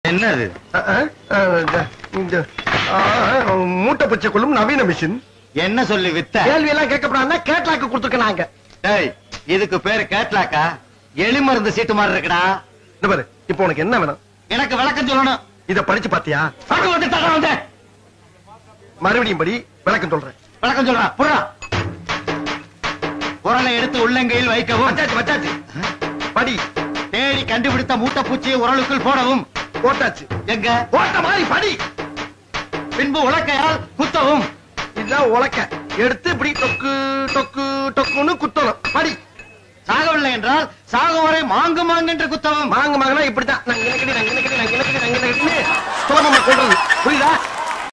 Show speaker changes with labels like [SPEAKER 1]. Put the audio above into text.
[SPEAKER 1] என்னது
[SPEAKER 2] அஹ், அஹ், அஹ், இந்த- இந்த, அஹ், மூட்டை பச்சை கொள்ளும் நவீன மிஷின்
[SPEAKER 1] என்ன சொல்லி வித்த
[SPEAKER 2] கேள்வி எல்லாம் கேட்கப்படாதுன்னா கேட்லாக்கு கொடுத்துருக்க நாங்க
[SPEAKER 1] டேய் இதுக்கு பேரு கேட்லாக்கா எலி மருந்து சீட்டு மாதிரி இருக்குடா
[SPEAKER 2] இந்த பாரு இப்போ உனக்கு என்ன வேணும்
[SPEAKER 1] எனக்கு விளக்கம் சொல்லணும்
[SPEAKER 2] இத படிச்சு பாத்தியா
[SPEAKER 1] அது வந்து தர வந்தேன்
[SPEAKER 2] மறுபடியும் படி விளக்கம் சொல்றேன்
[SPEAKER 1] விளக்கம் சொல்றா புறா உரலை எடுத்து உள்ளங்கையில் வைக்கவும்
[SPEAKER 2] வச்சாச்சு வச்சாச்சு படி
[SPEAKER 1] தேடி கண்டுபிடித்த மூட்டை பூச்சியை உரலுக்குள் போடவும்
[SPEAKER 2] போட்டாச்சு
[SPEAKER 1] எங்க
[SPEAKER 2] போட்ட மாதிரி படி
[SPEAKER 1] பின்பு உலக்கையால் குத்தவும்
[SPEAKER 2] இதுதான் உலக்க எடுத்து இப்படி டொக்கு டொக்கு டொக்குன்னு குத்தணும் படி
[SPEAKER 1] சாகவில்லை என்றால் சாகும் வரை மாங்கு மாங்கு என்று குத்தவும்
[SPEAKER 2] மாங்க மாங்கனா இப்படித்தான் நான் இனக்கடி நான் இனக்கடி நான் இனக்கடி நான் இனக்கடின்னு சுலபமா கொள்றது புரியுதா